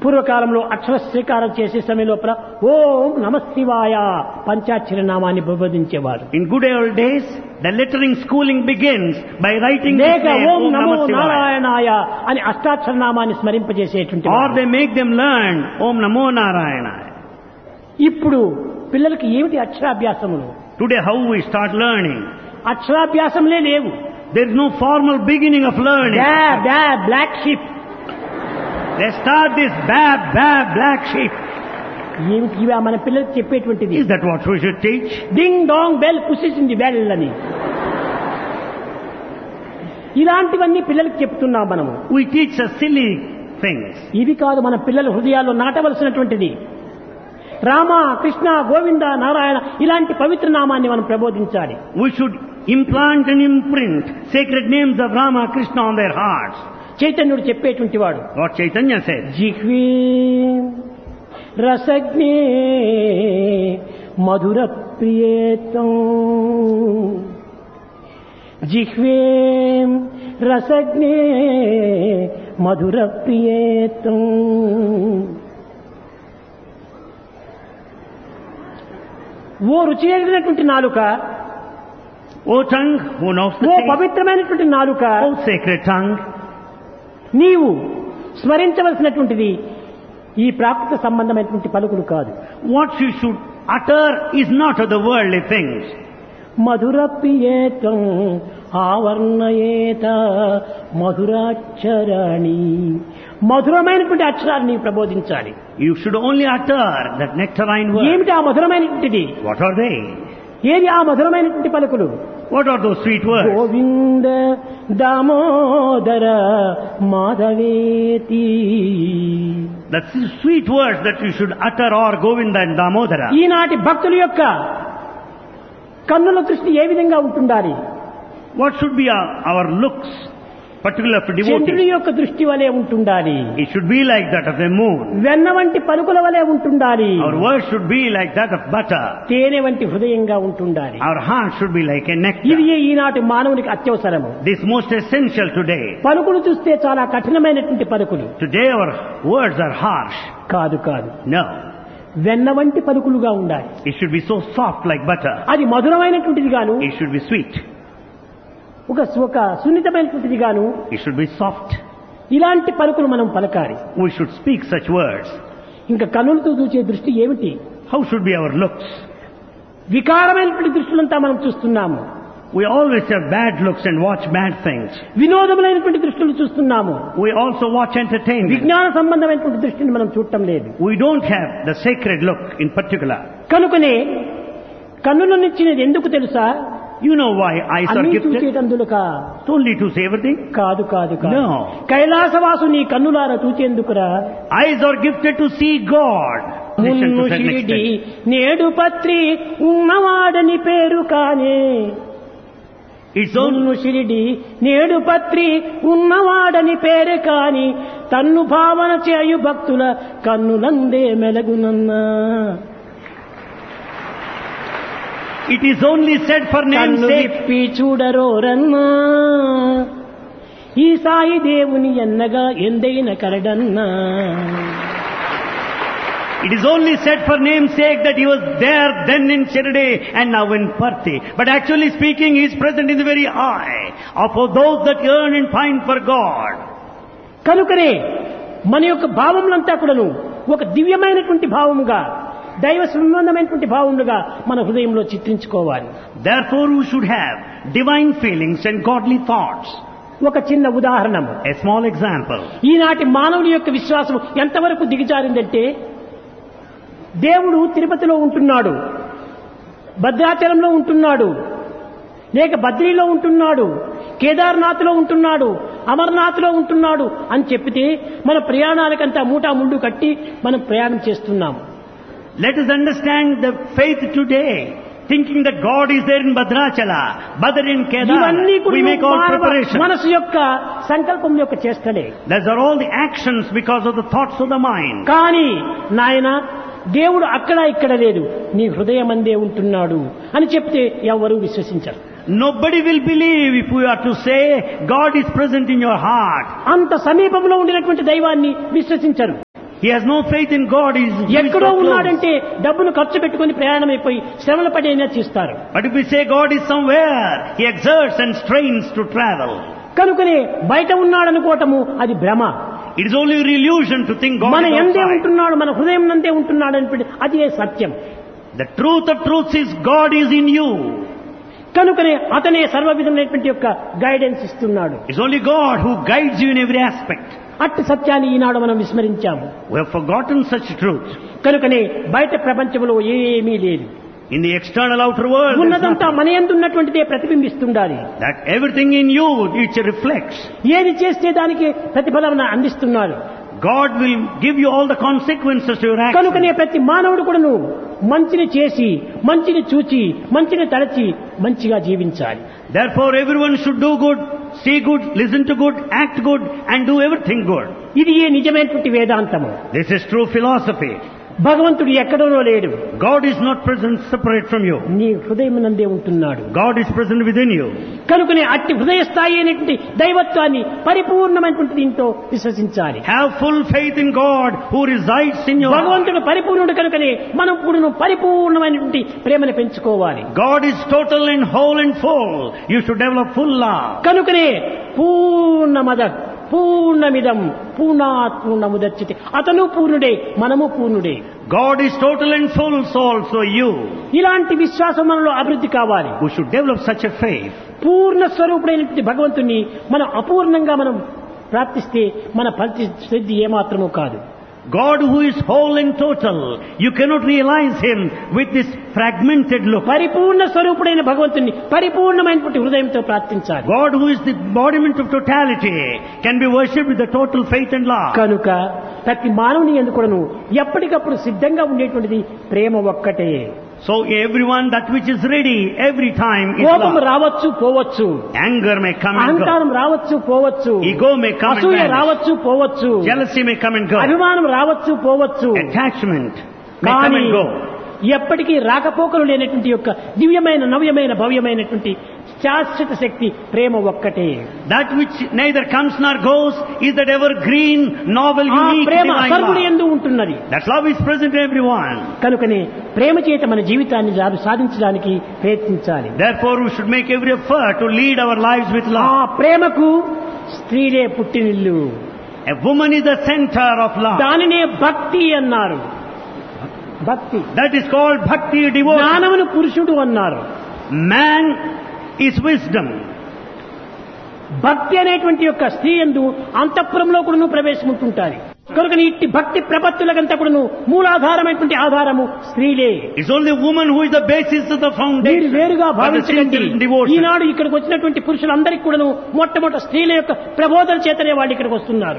పూర్వకాలంలో అక్షర స్వీకారం చేసే సమయం లోపల ఓం నమశివాయ పంచాక్షర నామాన్ని ప్రబోధించేవారు In good old days, the lettering schooling begins by writing this లేక name, ఓం Om నమో Namah Shivaya. నారాయణాయ అని అష్టాక్షర నామాన్ని స్మరింపజేసేటువంటి Or వారు. they make them learn Om Namo Narayana. ఇప్పుడు పిల్లలకి ఏమిటి అక్షరాభ్యాసములు Today how we start learning. అక్షరాభ్యాసంలే లేవు There is no formal beginning of learning. Baa baa black sheep They start this bab, bab, black sheep. ఏమిటి ఇవి మన పిల్లలకి చెప్పేటువంటిది Is that what we should teach? Ding dong bell పుసిసింది bell అని ఇలాంటివన్నీ పిల్లలకి చెప్తున్నాం మనము We teach the silly things. ఇది కాదు మన పిల్లల హృదయాల్లో నాటవలసినటువంటిది రామ కృష్ణ గోవింద నారాయణ ఇలాంటి పవిత్ర నామాన్ని మనం ప్రబోధించాలి We should implant and imprint sacred names of Rama, Krishna on their hearts. చైతన్యుడు చెప్పేటువంటి వాడు What Chaitanya said. జిహ్వీ రసజ్ఞే మధుర ప్రియేతం జిహ్వే రసజ్ఞే మధుర ప్రియేతం ఓ రుచి ఎరిగినటువంటి నాలుక O tongue, who knows the oh taste? పవిత్రమైనటువంటి నాలుక O sacred tongue, నీవు స్మరించవలసినటువంటిది ఈ ప్రాకృత సంబంధమైనటువంటి పలుకులు కాదు what you should utter is not of the worldly things. మధుర పియేతం ఆవర్ణయేత మధురాక్షరాణి మధురమైనటువంటి అక్షరాన్ని నీవు ప్రబోధించాలి You should only utter that nectarine word. ఏమిటి ఆ మధురమైనటువంటిది What are they? ఏది ఆ మధురమైనటువంటి పలుకులు What are those sweet words? Govinda Damodara మాధవేతి That's the sweet words that you should utter or Govinda and Damodara. ఈనాటి భక్తుల యొక్క కన్నుల దృష్టి ఏ విధంగా ఉంటుండాలి What should be our, our looks, particular for చంద్రుని devotees? యొక్క దృష్టి వలె ఉంటుండాలి It should be like that of the moon. వెన్న వంటి పలుకుల వలె ఉంటుండాలి Our words should be like that of butter. తేనె వంటి హృదయంగా ఉంటుండాలి Our heart should be like a ఇది nectar. ఈనాటి మానవునికి అత్యవసరము This is most essential today. పలుకులు చూస్తే చాలా కఠినమైనటువంటి పలుకులు Today our words are harsh. కాదు కాదు No. వెన్న వంటి పలుకులుగా ఉండాలి It should be so soft like butter. అది మధురమైనటువంటిది గాను It should be sweet. ఒక ఒక సున్నితమైనటువంటిది గాను It should be soft. ఇలాంటి పలుకులు మనం పలకాలి We should speak such words. ఇంకా కన్నులతో చూసే దృష్టి ఏమిటి How should be our looks? వికారమైనటువంటి దృష్టిలంతా మనం చూస్తున్నాము We always have bad looks and watch bad things. వినోదములైనటువంటి దృష్టిలు చూస్తున్నాము We also watch entertainment. విజ్ఞాన సంబంధమైనటువంటి దృష్టిని మనం చూడటం లేదు We don't have the sacred look in particular. కనుకనే కన్నులనిచ్చినది ఎందుకు తెలుసా You know why eyes are అన్ని gifted? చూచేటందులక It's only to see everything. కాదు కాదు కాదు No. కైలాసవాసు నీ కన్నులార చూచేందుకురా Eyes are gifted to see God. Listen మున్ను to that next Shirdi step. నేడు పత్రి ఉన్నవాడని పేరు కానే It's only మున్ను షిరిడి నేడు పత్రి ఉన్నవాడని పేరు కాని తన్ను భావన చేయు భక్తుల కన్నులందే మెలగునన్నా it is only said for name's కన్ను sake. విప్పి చూడరోరన్నా ఈ సాయి దేవుని ఎన్నగా ఎందైన కరడన్నా It is only said for name's sake that he was there then in Shirdi and now in Parthi. But actually speaking, he is present in the very eye of those that yearn and pine for God. కనుకనే మన యొక్క భావములంతా కూడాను ఒక దివ్యమైనటువంటి భావముగా దైవ సంబంధమైనటువంటి భావములుగా మన హృదయంలో చిత్రించుకోవాలి Therefore, we should have divine feelings and godly thoughts. ఒక చిన్న ఉదాహరణము A small example. ఈనాటి మానవుడి యొక్క విశ్వాసం ఎంతవరకు దిగజారిందంటే దేవుడు తిరుపతిలో ఉంటున్నాడు భద్రాచలంలో ఉంటున్నాడు లేక బద్రీలో ఉంటున్నాడు కేదార్నాథ్లో ఉంటున్నాడు అమర్నాథ్లో ఉంటున్నాడు అని చెప్పితే మన ప్రయాణాలకంతా మూటా ముండు కట్టి మనం ప్రయాణం చేస్తున్నాము Let us understand the faith today. Thinking that God is there in Bhadrachala, Badr in Kedar, ఇవన్నీ we make కూడా all మానవ preparations. మనసు యొక్క సంకల్పం యొక్క చేష్టలే Those are all the actions because of the thoughts of the mind. కానీ నాయన దేవుడు అక్కడ ఇక్కడ లేదు నీ హృదయం అందే ఉంటున్నాడు అని చెప్తే ఎవరు విశ్వసించరు Nobody will believe if we are to say God is present in your heart. అంత సమీపంలో ఉండినటువంటి దైవాన్ని విశ్వసించరు He has no faith in God. He is, he is ఎక్కడో so close. ఉన్నాడంటే డబ్బును ఖర్చు పెట్టుకుని ప్రయాణం అయిపోయి శ్రమల పడైనా చేస్తారు But if we say God is somewhere, he exerts and strains to travel. కనుకనే బయట ఉన్నాడనుకోవటము అది భ్రమ It is only an illusion to think God మన is ఎందే outside. ఉంటున్నాడు మన హృదయం నందే ఉంటున్నాడు అని అదే సత్యం The truth of truths is God is in you. కనుకనే అతనే సర్వ విధమైనటువంటి యొక్క గైడెన్స్ ఇస్తున్నాడు It's only God who guides you in every aspect. అట్టి సత్యాన్ని ఈనాడు మనం విస్మరించాము We have forgotten such truth. కనుకనే బయట ప్రపంచంలో ఏమీ లేదు In the external outer world, there's ఉన్నదంతా nothing. మన ఎందున్నటువంటిదే ప్రతిబింబిస్తుండాలి that everything in you, it reflects. ఏది చేస్తే దానికి ప్రతిఫలం అందిస్తున్నాడు God will give you all the consequences to your కనుకనే action. ప్రతి మానవుడు కూడాను మంచిని చేసి మంచిని చూచి మంచిని తలచి మంచిగా జీవించాలి Therefore, everyone should do good, see good, listen to good, act good, and do everything good. ఇది ఏ నిజమైనటువంటి వేదాంతము This is true philosophy. భగవంతుడు ఎక్కడోనో లేడు God is not present separate from you. నీ హృదయం నందే ఉంటున్నాడు God is present within you. కనుకనే అట్టి హృదయ స్థాయి అయినటువంటి దైవత్వాన్ని పరిపూర్ణమైనటువంటి దీంతో విశ్వసించాలి Have full faith in God who resides in your heart. భగవంతుడు పరిపూర్ణుడు కనుకనే మనం కూడా పరిపూర్ణమైనటువంటి ప్రేమను పెంచుకోవాలి God is total and whole and full. You should develop full love. కనుకనే పూర్ణమద పూర్ణమిదం పూర్ణాత్ పూర్ణముదచ్చితే అతను పూర్ణుడే మనము పూర్ణుడే God is total and full, so also you. ఇలాంటి విశ్వాసం మనలో అభివృద్ధి కావాలి We should develop such a faith. పూర్ణ స్వరూపుడైనటువంటి భగవంతుణ్ణి మనం అపూర్ణంగా మనం ప్రార్థిస్తే మన పరిస్థితి ఏమాత్రమూ కాదు God who is whole and total, you cannot realize Him with this fragmented look. పరిపూర్ణ స్వరూపుడైన భగవంతుణ్ణి పరిపూర్ణమైనటువంటి హృదయంతో ప్రార్థించాలి God who is the embodiment of totality can be worshipped with the total faith and love. కనుక ప్రతి మానవుని ఎందుకును ఎప్పటికప్పుడు సిద్ధంగా ఉండేటువంటిది ప్రేమ ఒక్కటే So everyone, that which is ready every time is కోపం love. రావచ్చు పోవచ్చు Anger may come and go. అహంకారం రావచ్చు పోవచ్చు Ego may come and అసూయ vanish. రావచ్చు పోవచ్చు Jealousy may come and go. అభిమానం రావచ్చు పోవచ్చు Attachment may come కానీ and go. ఎప్పటికీ రాకపోకలు లేనటువంటి యొక్క దివ్యమైన నవ్యమైన భవ్యమైనటువంటి శాశ్వత శక్తి ప్రేమ ఒక్కటే That which neither comes nor goes is that evergreen, novel, ఆ unique, ప్రేమ divine సర్వుని love. ఎందు ఉంటున్నది That love is present in everyone. కనుకనే ప్రేమ చేత మన జీవితాన్ని జా- సాధించడానికి ప్రయత్నించాలి Therefore, we should make every effort to lead our lives with ఆ love. ప్రేమకు స్త్రీలే పుట్టినిల్లు A woman is the center of love. దానినే భక్తి అన్నారు భక్తి That is called bhakti devotion. జ్ఞానమును పురుషుడు అన్నారు Man is wisdom. భక్తి అనేటువంటి యొక్క స్త్రీ ఎందు అంతఃపురంలో కూడా ప్రవేశం ఉంటుంటారు కనుక ఇట్టి భక్తి ప్రపత్తులకంతా కూడా మూలాధారమైనటువంటి ఆధారము స్త్రీలే It's only woman who is the basis of the మీరు foundation. వేరుగా of the భావించకండి sincere devotion. ఈనాడు ఇక్కడికి వచ్చినటువంటి పురుషులందరికీ కూడాను మొట్టమొదటి స్త్రీల యొక్క ప్రబోధన చేతనే వాళ్ళు ఇక్కడికి వస్తున్నారు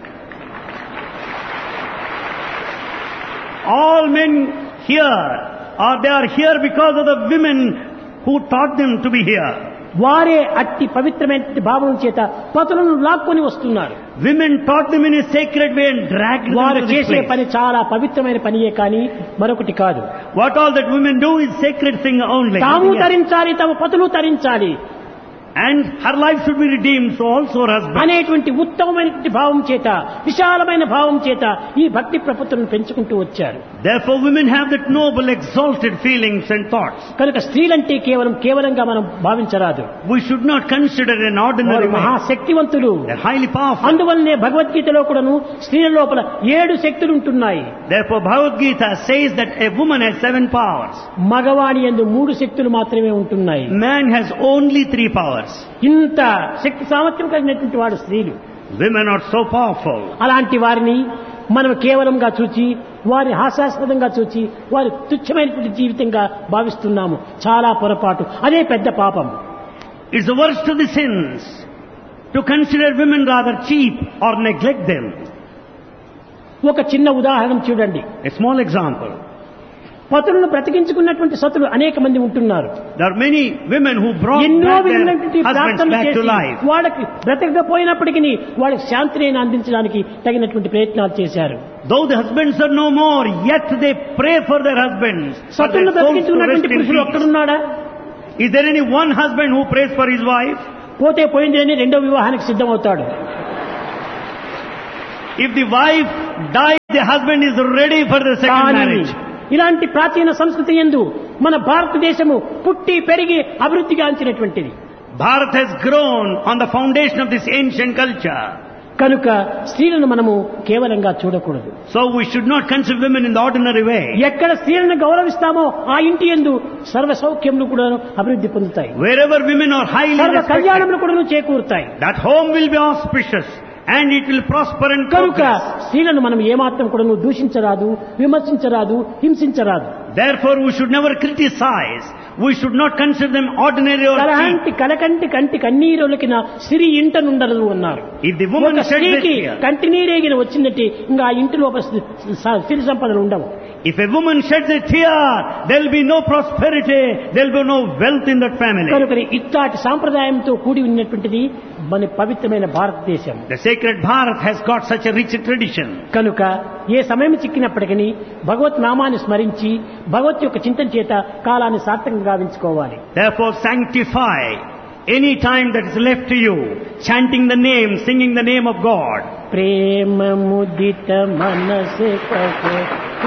All men here are they are here because of the women who taught them to be here. వారే అట్టి పవిత్రమైన భావం చేత పతులను లాక్కొని వస్తున్నారు Women taught them in a sacred way and dragged them వారు to this చేసే place. పని చాలా పవిత్రమైన పనియే కానీ మరొకటి కాదు What all that women do is sacred thing only. తాము nothing else. తరించాలి తమ పతులు తరించాలి And her life should be redeemed, so also her husband. అనేటువంటి ఉత్తమమైనటువంటి భావం చేత విశాలమైన భావం చేత ఈ భక్తి ప్రపత్తులను పెంచుకుంటూ వచ్చారు Therefore, women have that noble, exalted feelings and thoughts. కనుక స్త్రీలంటే కేవలం కేవలంగా మనం భావించరాదు We should not consider an వారు ordinary man. మహాశక్తివంతులు They're highly powerful. అందువల్లనే భగవద్గీతలో కూడాను స్త్రీల లోపల ఏడు శక్తులు ఉంటున్నాయి Therefore, Bhagavad Gita says that a woman has seven powers. మగవాణి ఎందు మూడు శక్తులు మాత్రమే ఉంటున్నాయి Man has only three powers. ఇంత శక్తి సామర్థ్యం కలిగినటువంటి వాడు స్త్రీలు Women are so powerful. అలాంటి వారిని మనం కేవలంగా చూచి వారి హాస్యాస్పదంగా చూచి వారి తుచ్చమైనటువంటి జీవితంగా భావిస్తున్నాము చాలా పొరపాటు అదే పెద్ద పాపం It's the worst of the sins to consider women rather cheap or neglect them. ఒక చిన్న ఉదాహరణ చూడండి A small example. పతులను బ్రతికించుకున్నటువంటి సతులు అనేక మంది ఉంటున్నారు There are many women who brought ఎన్నో back విధమైనటువంటి their husbands ప్రార్థనలు back to చేసి life. వాళ్ళకి బ్రతకకపోయినప్పటికీ వాళ్ళకి శాంతిని అందించడానికి తగినటువంటి ప్రయత్నాలు చేశారు Though the husbands are no more, yet they pray for their husbands. For their సతులను souls to బ్రతికించుకున్నటువంటి rest in పురుషుడు peace. ఒక్కడున్నాడా Is there any one husband who prays for his wife? పోతే పోయింది అని రెండో వివాహానికి సిద్ధమవుతాడు If the wife dies, the husband is ready for the second కానీ marriage. ఇలాంటి ప్రాచీన సంస్కృతి ఎందు మన భారతదేశము పుట్టి పెరిగి అభివృద్ధిగాంచినటువంటిది Bharat has grown on the foundation of this ancient culture. కనుక స్త్రీలను మనము కేవలంగా చూడకూడదు So we should not consider women in the ordinary way. ఎక్కడ స్త్రీలను గౌరవిస్తామో ఆ ఇంటి ఎందు సర్వ సౌఖ్యములు కూడా అభివృద్ధి పొందుతాయి Wherever women are highly సర్వ respected, కళ్యాణములు కూడా చేకూరుతాయి that home will be auspicious and it will prosper and కనుక progress. స్త్రీలను మనం ఏమాత్రం కూడా దూషించరాదు విమర్శించరాదు హింసించరాదు Therefore we should never criticize. We should not consider them ordinary or cheap. కలహంటి కలకంటి కంటి కన్నీరులకిన స్త్రీ ఇంట నుండదు అన్నారు If the woman ఒక sheds a స్త్రీకి tear, కంటి నీరేగిన వచ్చిందంటే ఇంకా ఆ ఇంటి లోపల సి- స- సిరి సంపదలు ఉండవు if a woman sheds a tear, there will be no prosperity, there will be no wealth in that family. కనుక ఇట్లాంటి సాంప్రదాయంతో కూడి ఉన్నటువంటిది మన పవిత్రమైన భారతదేశం The sacred Bharat has got such a rich tradition. కనుక ఏ సమయం చిక్కినప్పటికీ భగవత్ నామాన్ని స్మరించి భగవత్ యొక్క చింతన చేత కాలాన్ని సార్థకంగా గావించుకోవాలి Therefore sanctify any time that is left to you, chanting the name, singing the name of God. ప్రేమ ముదిత మనసే